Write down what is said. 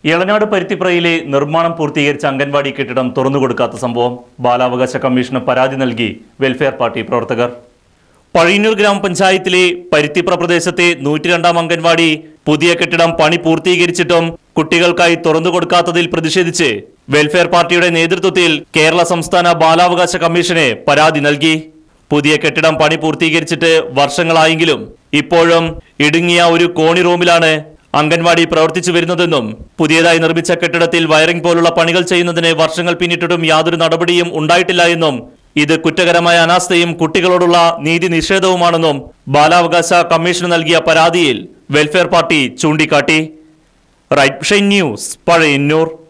ഇളനാട് പരുത്തിപ്രയിലെ നിർമ്മാണം പൂർത്തീകരിച്ച അംഗൻവാടി കെട്ടിടം തുറന്നുകൊടുക്കാത്ത സംഭവം ബാലാവകാശ കമ്മീഷന് പരാതി നൽകി വെൽഫെയർ പാർട്ടി പ്രവർത്തകർ പഴയന്നൂർ ഗ്രാമപഞ്ചായത്തിലെ പരുത്തിപ്ര പ്രദേശത്തെ നൂറ്റിരണ്ടാം അംഗൻവാടി പുതിയ കെട്ടിടം പണി പൂർത്തീകരിച്ചിട്ടും കുട്ടികൾക്കായി തുറന്നു കൊടുക്കാത്തതിൽ പ്രതിഷേധിച്ച് വെൽഫെയർ പാർട്ടിയുടെ നേതൃത്വത്തിൽ കേരള സംസ്ഥാന ബാലാവകാശ കമ്മീഷന് പരാതി നൽകി പുതിയ കെട്ടിടം പണി പൂർത്തീകരിച്ചിട്ട് വർഷങ്ങളായെങ്കിലും ഇപ്പോഴും ഇടുങ്ങിയ ഒരു കോണി റൂമിലാണ് അംഗൻവാടി പ്രവർത്തിച്ചു വരുന്നതെന്നും പുതിയതായി നിർമ്മിച്ച കെട്ടിടത്തിൽ വയറിംഗ് പോലുള്ള പണികൾ ചെയ്യുന്നതിന് വർഷങ്ങൾ പിന്നിട്ടിട്ടും യാതൊരു നടപടിയും ഉണ്ടായിട്ടില്ല എന്നും ഇത് കുറ്റകരമായ അനാസ്ഥയും കുട്ടികളോടുള്ള നീതി നിഷേധവുമാണെന്നും ബാലാവകാശ കമ്മീഷന് നൽകിയ പരാതിയിൽ വെൽഫെയർ പാർട്ടി ചൂണ്ടിക്കാട്ടി റൈറ്റ് ന്യൂസ് പഴയന്നൂർ